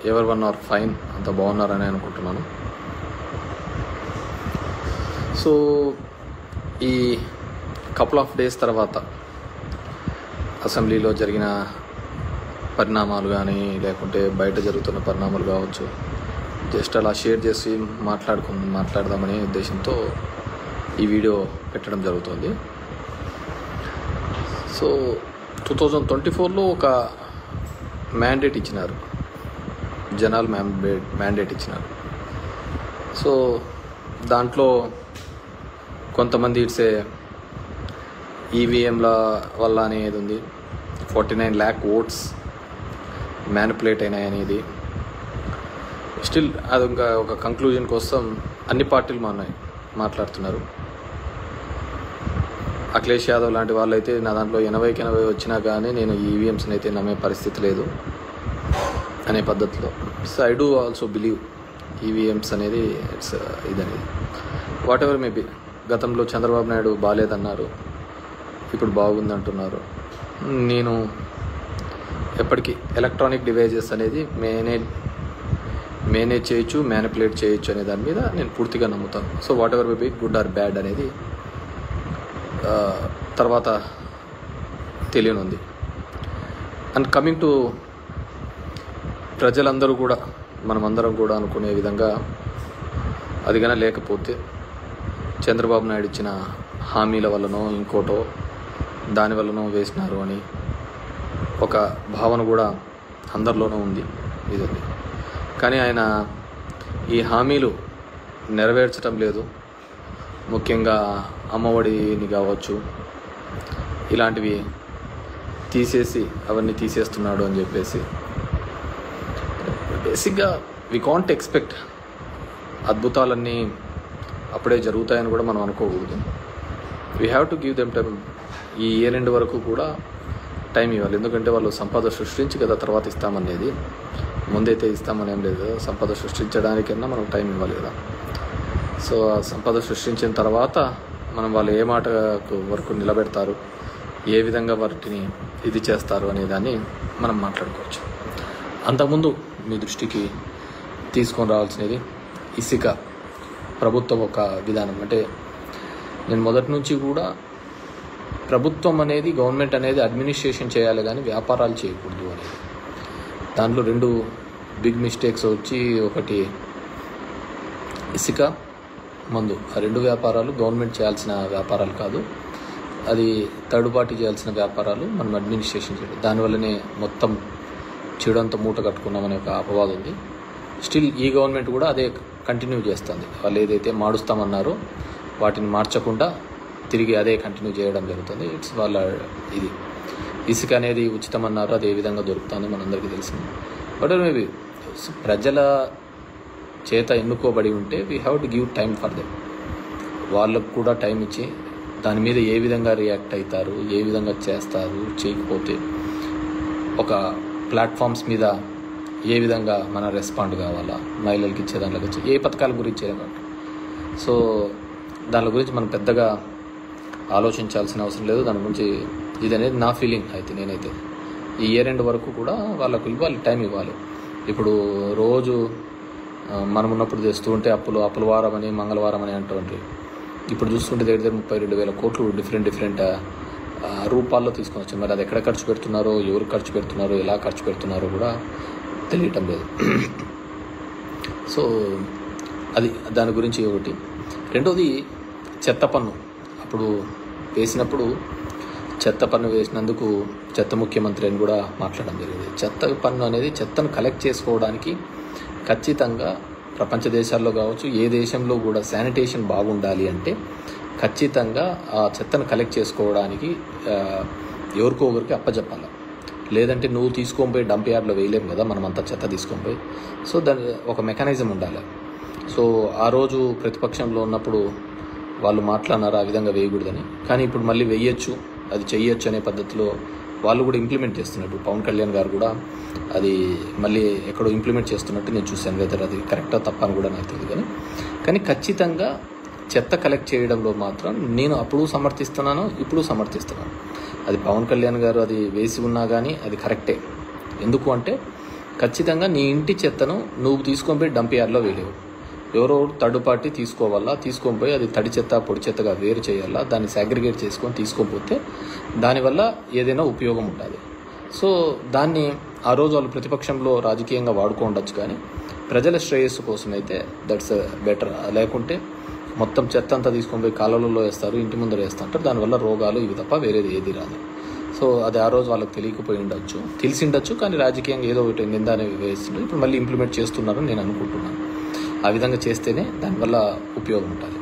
ఎవరి one or fine అంత బాగున్నారని అనుకుంటున్నాను సో ఈ కపుల్ ఆఫ్ డేస్ తర్వాత అసెంబ్లీలో జరిగిన పరిణామాలు కానీ లేకుంటే బయట జరుగుతున్న పరిణామాలు కావచ్చు జస్ట్ అలా షేర్ చేసి మాట్లాడుకు మాట్లాడదామనే ఉద్దేశంతో ఈ వీడియో పెట్టడం జరుగుతుంది సో టూ థౌజండ్ ట్వంటీ ఫోర్లో ఒక మ్యాండేట్ ఇచ్చినారు జనాలు మ్యాండేట్ మ్యాండేట్ ఇచ్చినారు సో దాంట్లో కొంతమంది ఇట్సే ఈవీఎంల వల్ల అనేది ఉంది forty nine lakh votes manipulate అయినాయి అనేది స్టిల్ అది ఇంకా ఒక కంక్లూజన్ కోసం అన్ని పార్టీలు మాన్నాయి మాట్లాడుతున్నారు అఖిలేష్ యాదవ్ లాంటి వాళ్ళైతే నా దాంట్లో ఎనభైకి ఎనభై వచ్చినా కానీ నేను ఈవీఎంస్ని అయితే నమ్మే పరిస్థితి లేదు అనే పద్ధతిలో so I do also believe EVMs అనేది ఇట్స్ ఇదనేది వాట్ ఎవర్ మేబీ గతంలో చంద్రబాబు నాయుడు బాగాలేదన్నారు ఇప్పుడు బాగుంది అంటున్నారు నేను ఎప్పటికీ ఎలక్ట్రానిక్ డివైజెస్ అనేది మేనేజ్ మేనేజ్ చేయొచ్చు మ్యానిపులేట్ చేయొచ్చు అనే దాని మీద నేను పూర్తిగా నమ్ముతాను so whatever be good or bad అనేది ఆ, తర్వాత తెలియనుంది అండ్ కమింగ్ టు ప్రజలందరూ కూడా మనమందరం కూడా అనుకునే విధంగా అది కన్నా లేకపోతే చంద్రబాబు నాయుడు ఇచ్చిన హామీల వల్లనో ఇంకోటో దాని వల్లనో వేసినారు అని ఒక భావన కూడా అందరిలోనూ ఉంది ఇది ఉంది. కానీ ఆయన ఈ హామీలు నెరవేర్చడం లేదు ముఖ్యంగా అమ్మఒడిని కావచ్చు ఇలాంటివి తీసేసి అవన్నీ తీసేస్తున్నాడు అని చెప్పేసి బేసిక్గా వి కాంట్ ఎక్స్పెక్ట్ అద్భుతాలన్నీ అప్పుడే జరుగుతాయని కూడా మనం అనుకోకూడదు we have to give them time ఈ ఇయర్ ఎండ్ వరకు కూడా టైం ఇవ్వాలి ఎందుకంటే వాళ్ళు సంపద సృష్టించి కదా తర్వాత ఇస్తామనేది ముందైతే ఇస్తామని ఏం లేదు కదా సంపద సృష్టించడానికన్నా మనం టైం ఇవ్వాలి కదా సో ఆ సంపద సృష్టించిన తర్వాత మనం వాళ్ళు ఏ మాట వరకు నిలబెడతారు ఏ విధంగా వాటిని ఇది చేస్తారు అనే దాన్ని మనం మాట్లాడుకోవచ్చు అంతకుముందు మీ దృష్టికి తీసుకొని రావాల్సినది ఇసుక ప్రభుత్వం ఒక విధానం అంటే నేను మొదటి నుంచి కూడా ప్రభుత్వం అనేది గవర్నమెంట్ అనేది అడ్మినిస్ట్రేషన్ చేయాలి కానీ వ్యాపారాలు చేయకూడదు అనేది దాంట్లో రెండు బిగ్ మిస్టేక్స్ వచ్చి ఒకటి ఇసుక మందు ఆ రెండు వ్యాపారాలు గవర్నమెంట్ చేయాల్సిన వ్యాపారాలు కాదు అది థర్డ్ పార్టీ చేయాల్సిన వ్యాపారాలు మనం అడ్మినిస్ట్రేషన్ చేయాలి దానివల్లనే మొత్తం చెడంతా మూట కట్టుకున్నామనే ఒక అపవాదం ఉంది స్టిల్ ఈ గవర్నమెంట్ కూడా అదే కంటిన్యూ చేస్తుంది వాళ్ళు ఏదైతే మారుస్తామన్నారో వాటిని మార్చకుండా తిరిగి అదే కంటిన్యూ చేయడం జరుగుతుంది ఇట్స్ వాళ్ళ ఇది ఇసుక అనేది ఉచితం అన్నారు అది ఏ విధంగా దొరుకుతుంది మనందరికీ తెలిసింది బట్ మేబీ ప్రజల చేత ఎన్నుకోబడి ఉంటే we have to give time for them వాళ్ళకు కూడా టైం ఇచ్చి దాని మీద ఏ విధంగా రియాక్ట్ అవుతారు ఏ విధంగా చేస్తారు చేయకపోతే ఒక ప్లాట్ఫామ్స్ మీద ఏ విధంగా మన రెస్పాండ్ కావాలా మహిళలకి ఇచ్చే దాంట్లో వచ్చి ఏ పథకాల గురించి ఏమంటే సో దాని గురించి మనం పెద్దగా ఆలోచించాల్సిన అవసరం లేదు దాని గురించి ఇది అనేది నా ఫీలింగ్ అయితే నేనైతే ఈ ఇయర్ ఎండ్ వరకు కూడా వాళ్ళకు ఇవ్వాలి టైం ఇవ్వాలి ఇప్పుడు రోజు ఆ, మనం ఉన్నప్పుడు తెస్తూ ఉంటే అప్పులు అప్పుల వారం అని మంగళవారం అని అంటుంటే ఇప్పుడు చూస్తుంటే దగ్గర దగ్గర ముప్పై రెండు వేల కోట్లు డిఫరెంట్ డిఫరెంట్ ఆ, రూపాల్లో తీసుకొని వచ్చారు మరి అది ఎక్కడ ఖర్చు పెడుతున్నారో ఎవరు ఖర్చు పెడుతున్నారో ఎలా ఖర్చు పెడుతున్నారో కూడా తెలియటం లేదు సో అది దాని గురించి ఒకటి రెండోది చెత్త పన్ను అప్పుడు వేసినప్పుడు చెత్త పన్ను వేసినందుకు చెత్త ముఖ్యమంత్రి అని కూడా మాట్లాడడం జరిగింది చెత్త పన్ను అనేది చెత్తను కలెక్ట్ చేసుకోవడానికి ఖచ్చితంగా ప్రపంచ దేశాల్లో కావచ్చు ఏ దేశంలో కూడా శానిటేషన్ బాగుండాలి అంటే ఖచ్చితంగా ఆ చెత్తను కలెక్ట్ చేసుకోవడానికి ఆ, ఎవరికో ఒకరికి అప్పచెప్పాలి లేదంటే నువ్వు తీసుకొని పోయి డంప్ యార్డ్లో వేయలేము కదా మనం అంతా చెత్త తీసుకొని పోయి సో దాని ఒక మెకానిజం ఉండాలి సో ఆ రోజు ప్రతిపక్షంలో ఉన్నప్పుడు వాళ్ళు మాట్లాడినారు ఆ విధంగా వేయకూడదని కానీ ఇప్పుడు మళ్ళీ వేయొచ్చు అది చెయ్యొచ్చు అనే పద్ధతిలో వాళ్ళు కూడా ఇంప్లిమెంట్ చేస్తున్నట్టు పవన్ కళ్యాణ్ గారు కూడా అది మళ్ళీ ఎక్కడో ఇంప్లిమెంట్ చేస్తున్నట్టు నేను చూశాను వెదర్ అది కరెక్టా తప్ప అని కూడా నాకు తెలియదు కానీ కానీ ఖచ్చితంగా చెత్త కలెక్ట్ చేయడంలో మాత్రం నేను అప్పుడు సమర్థిస్తున్నాను ఇప్పుడు సమర్థిస్తున్నాను అది పవన్ కళ్యాణ్ గారు అది వేసి ఉన్నా కానీ అది కరెక్టే ఎందుకు అంటే ఖచ్చితంగా నీ ఇంటి చెత్తను నువ్వు తీసుకొని పోయి డంప్ యార్డ్లో వేయలేవు ఎవరో థర్డ్ పార్టీ తీసుకోవాలా తీసుకొని పోయి అది తడి చెత్త పొడి చెత్తగా వేరు చేయాలా దాన్ని సాగ్రిగేట్ చేసుకొని తీసుకొని పోతే దానివల్ల ఏదైనా ఉపయోగం ఉంటుంది సో దాన్ని ఆ రోజు వాళ్ళు ప్రతిపక్షంలో రాజకీయంగా వాడుకో ఉండొచ్చు కానీ ప్రజల శ్రేయస్సు కోసం అయితే దట్స్ బెటర్ లేకుంటే మొత్తం చెత్త అంతా తీసుకొని పోయి కాలువలలో వేస్తారు ఇంటి ముందర వేస్తుంటారు దానివల్ల రోగాలు ఇవి తప్ప వేరేది ఏది రాదు సో అది ఆ రోజు వాళ్ళకి తెలియకపోయి ఉండొచ్చు తెలిసి ఉండొచ్చు కానీ రాజకీయంగా ఏదో ఒకటి నింద అనేవి వేస్తుంటారు ఇప్పుడు మళ్ళీ ఇంప్లిమెంట్ చేస్తున్నారని నేను అనుకుంటున్నాను ఆ విధంగా చేస్తేనే దానివల్ల ఉపయోగం ఉంటుంది